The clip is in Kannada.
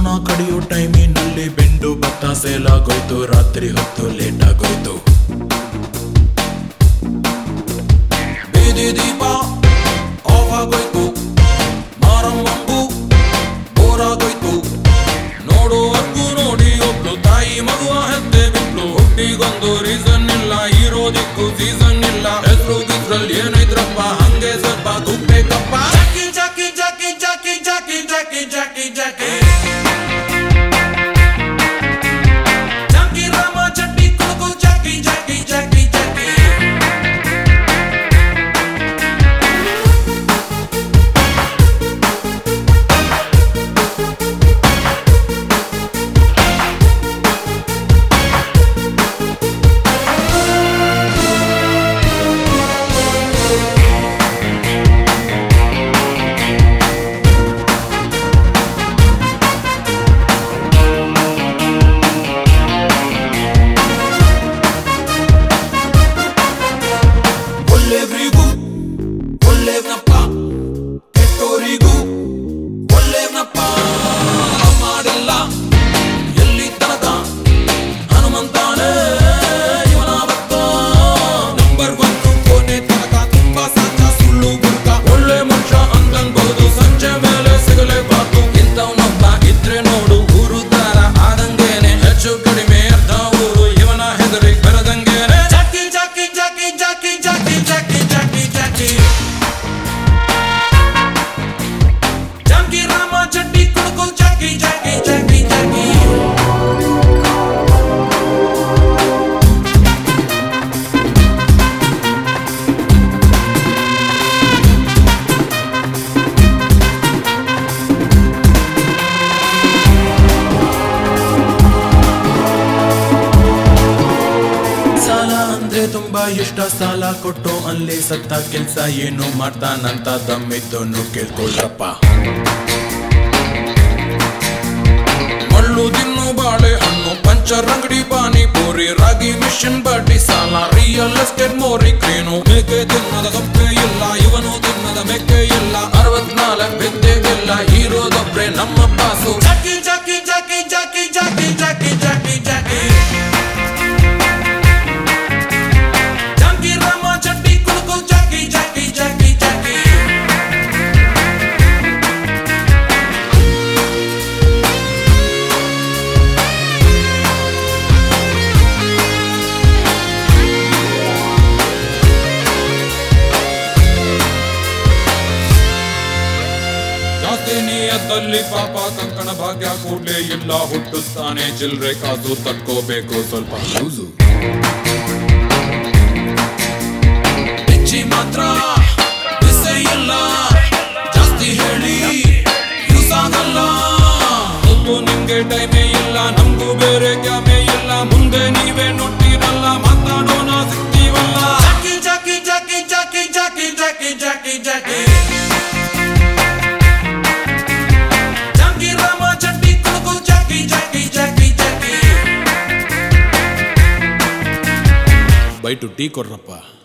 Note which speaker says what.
Speaker 1: ಕಡಿಯೋ ಟೈಮಿನಲ್ಲಿ ಬೆಂಡು ಭತ್ತ ಸೇಲಾಗೋಯ್ತು ರಾತ್ರಿ ಹೊತ್ತು ಲೇಟ್ ಆಗೋಯ್ತು ಬೀದಿ ದೀಪ ಆಫ್ ಆಗೋಯ್ತು ಮಾರಮ್ಮಂಗು ಬೋರಾಗೋಯ್ತು ನೋಡುವರ್ಗೂ ನೋಡಿ ಒಬ್ಳು ತಾಯಿ ಮಗುವ ಹೆತ್ತೆ ಬಿಟ್ಲು ಹುಟ್ಟಿಗೊಂದು ರೀಸನ್ ಇಲ್ಲ ಇರೋದಿಕ್ಕೂ ಸೀಸನ್ ಇಲ್ಲ ಹೆಸರು ಗಿಸ್ರಲ್ಲಿ ಏನೈತ್ರಪ್ಪ ಹಂಗೆ ಸ್ವಲ್ಪ ಗುಪ್ಪೇಕಪ್ಪ Jackie Jackie Jackie Jackie Jackie Jackie Jackie Jackie Jackie ರಾಮ ಚಟ್ಟಿ ಕುಡುಕು ಜಾಕಿ ಜಾಕಿ ಜಾಕಿ ಜಾಕಿ ಒಳ್ಳೆಯವರಿಗೂ ಒಳ್ಳೆಯವನಪ್ಪ ಕೆಟ್ಟೋರಿಗೂ ಒಳ್ಳೆಯವನಪ್ಪ ಮಾಡಿಲ್ಲ ಎಲ್ಲಿ ತನಕ ಹನುಮಂತಾನೆ ಇವನ ಭಕ್ತ ನಂಬರ್ ಒನ್ ಕೊನೆ ತನಕ ತುಂಬಾ ಸಾಚ ಸುಳ್ಳು ಗುರ್ಕ ಒಳ್ಳೆ ಮನುಷ್ಯ ಅಂತನ್ಬಹುದು ಸಂಜೆ ಮೇಲೆ ಸಿಗಲೇಬಾರ್ದು ಇಂಥವನೊಬ್ಬ ಇದ್ರೆ ನೋಡು ಊರು ದಾರ ಆದಂಗೇನೆ ಹೆಚ್ಚು ಕಡಿಮೆ ಅರ್ಧ ಊರು ಇವನ ಹೆದರಿ ಬೆರದಂಗೇನೆ Jackie Jackie Jackie Jackie Jackie Jackie Jackie Jackie Jackie Rama ಚಡ್ಡಿ ಕುಡುಕು ಜಾಕಿ ಜಾಕಿ ಜಾಕಿ ಜಾಕಿ ಸಾಲ ಅಂದ್ರೆ ತುಂಬಾ ಇಷ್ಟ ಸಾಲ ಕೊಟ್ಟು ಅಲ್ಲಿ ಸತ್ತ ಕೆಲ್ಸ ಏನು ಮಾಡ್ತಾನಂತ ದಮ್ಮಿದ್ದನ್ನು ಕೇಳ್ಕೊಳ್ರಪ್ಪ ಮಳ್ಳು ತಿನ್ನು ಬಾಳೆ ಹಣ್ಣು ಪಂಚರ್ ಅಂಗಡಿ ಪಾನಿ ಪೂರಿ ರಾಗಿ ಮಿಷನ್ ಬಡ್ಡಿ ಸಾಲ ರಿಯಲ್ ಎಸ್ಟೇಟ್ ಮೋರಿ ಕ್ರೇನು ಮೇಕೆ ತಿನ್ನದ ಕಪ್ಪೆ ಇಲ್ಲ ಇವನು ತಿನ್ನದ ಮೆಕ್ಕೆ ಇಲ್ಲ ಅರವತ್ನಾಲ್ಕು ಬೆದ್ದೆಗಿಲ್ಲ ಇರೋದೊಬ್ರೆ ನಮ್ಮ boss Jackie Jackie Jackie Jackie Jackie Jackie Jackie Jackie Jackie ರಾಮ ಚಟ್ಟಿ ಕುಡುಕು ಜಾಕಿ ಜಾಕಿ ಜಾಕಿ ಜಾಕಿ ಜಾಸ್ತಿ ನಿಯತ್ತಲ್ಲಿ ಪಾಪ ಕಂಕಣ ಭಾಗ್ಯ ಕೂಡ್ಲೆ ಇಲ್ಲ ಹುಟ್ಟುತ್ತಾನೆ ಚಿಲ್ರೆ ಕಾಸು ತಕ್ಕೋಬೇಕು ಸ್ವಲ್ಪ ಲೂಸು ಹೆಚ್ಚಿ ಮಾತ್ರ ಬಿಸೆ ಇಲ್ಲ ಜಾಸ್ತಿ ಹೇಳಿ ಯೂಸ್ ಆಗಲ್ಲ ಗೊತ್ತು ನಿಮ್ಗೆ ಟೈಮೇ ಇಲ್ಲ ನಮಗೂ ಬೇರೆ ಕ್ಯಾಮೆ ಇಲ್ಲ ಮುಂದೆ ನೀವೇ ನುಟ್ಟಿರಲ್ಲ ಮಾತಾಡೋಣ ಸಿಗ್ತೀವಲ್ಲ Jackie Jackie Jackie Jackie Jackie Jackie Jackie Jackie Jackie ರಾಮ ಚಟ್ಟಿ ಕುಡುಕು Jackie Jackie Jackie Jackie by two tea ಕೊಡ್ರಪ್ಪ